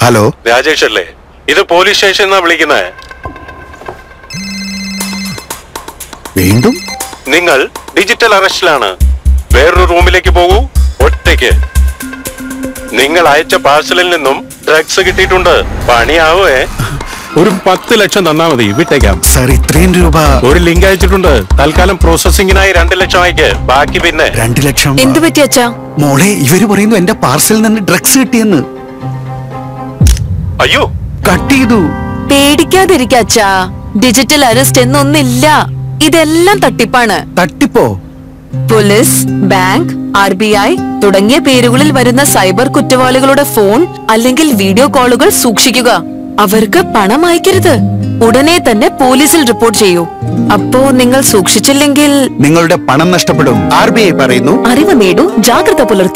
hello Rajesh അല്ലേ ഇത് police station എന്നാ വിളിക്കുന്നത് വീണ്ടും നിങ്ങൾ ഡിജിറ്റൽ അറസ്റ്റിലാണ് വേറൊരു റൂമിലേക്ക് പോകൂ ഒറ്റയ്ക്ക് നിങ്ങൾ അയച്ച പാഴ്സലിൽ നിന്നും ഡ്രഗ്സ് കിട്ടിയിട്ടുണ്ട് പണിയാവേ ഒരു പത്ത് ലക്ഷം തന്നാ മതി വിട്ടേക്കാം സാർ ഇത്രയും രൂപ ഒരു ലിങ്ക് അയച്ചിട്ടുണ്ട് തൽക്കാലം പ്രോസസിംഗിനായി രണ്ട് ലക്ഷം അയക്ക് ബാക്കി പിന്നെ രണ്ട് ലക്ഷം എന്തു പറ്റി അച്ഛാ മോളെ ഇവര് പറയുന്നു എന്റെ പാർസലിൽ നിന്ന് ഡ്രഗ്സ് കിട്ടിയെന്ന് അയ്യോ കട്ട് ചെയ്തു പേടിക്കാതിരിക്ക അച്ഛാ ഡിജിറ്റൽ അറസ്റ്റ് എന്നൊന്നില്ല ഇതെല്ലാം തട്ടിപ്പാണ് തട്ടിപ്പോ police bank R B I തുടങ്ങിയ പേരുകളിൽ വരുന്ന സൈബർ കുറ്റവാളികളുടെ ഫോൺ അല്ലെങ്കിൽ വീഡിയോ കോളുകൾ സൂക്ഷിക്കുക അവർക്ക് പണം അയക്കരുത് ഉടനെ തന്നെ പോലീസിൽ റിപ്പോർട്ട് ചെയ്യൂ അപ്പോ നിങ്ങൾ സൂക്ഷിച്ചില്ലെങ്കിൽ നിങ്ങളുടെ പണം നഷ്ടപ്പെടും ആർ ബി ഐ പറയുന്നു അറിവ് നേടൂ ജാഗ്രത പുലർത്തൂ